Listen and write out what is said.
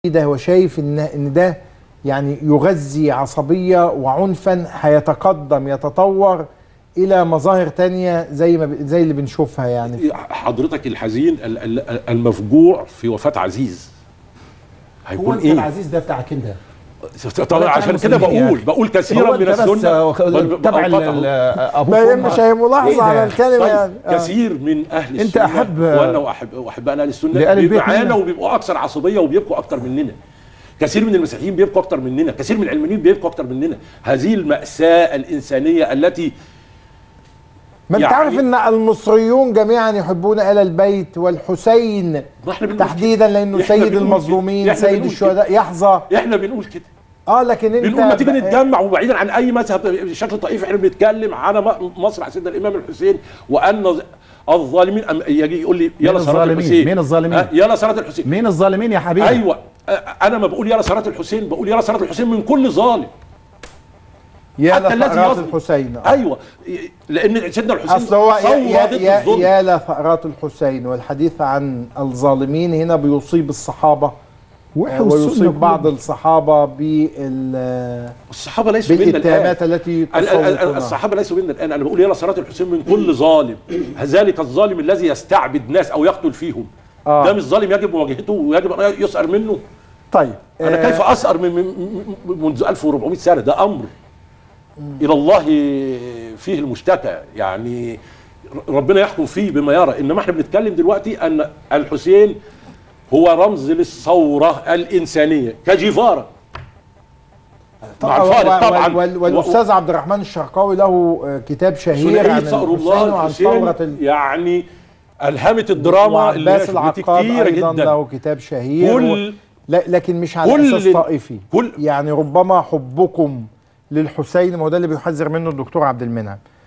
ده هو شايف ان ان ده يعني يغذي عصبيه وعنفا هيتقدم يتطور الى مظاهر تانية زي ما ب- زي اللي بنشوفها يعني حضرتك الحزين ال- ال- المفجوع في وفاة عزيز هيكون انت ايه؟ العزيز ده بتاعك انت طبعا عشان كده بقول بقول كثيرا هو من أنت بس السنه وال- تبع ال- وأوقاته. ال- ابوك ما هي وأمك. مش هي ملاحظه إيه ده؟ على الكلمه طيب يعني آه. كثير من اهل أنت السنه أحب- وانا واحب واحباء اهل السنه لآل البيت معانا منا. وبيبقوا اكثر عصبيه وبيبقوا اكثر مننا كثير من المسيحيين بيبقوا اكثر مننا كثير من العلمانيين بيبقوا اكثر مننا هذه الماساه الانسانيه التي ما انت يعني- عارف ان المصريون جميعا يحبون ال البيت والحسين ما احنا بنقول تحديدا لانه إحنا سيد بنقول كده. المظلومين إحنا سيد بنقول الشهداء يحظى كده. احنا بنقول كده اه لكن انت بنقول ما تيجي بقى- نتجمع وبعيدا عن اي مذهب بشكل طائفي احنا بنتكلم على م- مصر على سيدنا الامام الحسين وان الظالمين أم- يجي يقول لي يلا مين صلاه الظالمين؟ الحسين مين الظالمين؟ أه، يلا صلاه الحسين مين الظالمين يا حبيبي ايوه أه، انا ما بقول يلا صلاه الحسين بقول يلا صلاه الحسين من كل ظالم يا حتى الذي لثأرات يظلم. الحسين آه. ايوه لان سيدنا الحسين اصل هو يا, ثوره يا, ضد يا, الظلم يا لثأرات الحسين والحديث عن الظالمين هنا بيصيب الصحابه وإحنا آه، والسنة ويصيب بعض كلهم. الصحابه بال الصحابه ليسوا منا الان بالاتهامات التي ال- ال- ال- تصوتنا الصحابه ليسوا منا الان انا بقول يلا صلاه الحسين من كل ظالم ذلك الظالم الذي يستعبد ناس او يقتل فيهم آه. ده مش ظالم يجب مواجهته ويجب ان يسأر منه طيب انا آه، كيف اسأر من من- من- منذ 1400 سنه ده امر الى الله فيه المشتكى يعني ربنا يحكم فيه بما يرى انما احنا بنتكلم دلوقتي ان الحسين هو رمز للثوره الانسانيه كجيفارا مع طبعاً الفارق وال- طبعا وال- والاستاذ عبد الرحمن الشرقاوي له آه، كتاب شهير عن ثنائيه ثأر الحسين الله وعن الحسين ثوره ال... يعني الهمت الدراما اللي وعباس هي العقاد كتيره ايضا جدا له كتاب شهير كل و... لا لكن مش على كل- اساس طائفي كل- يعني ربما حبكم للحسين ما هو ده اللي بيحذر منه الدكتور عبد المنعم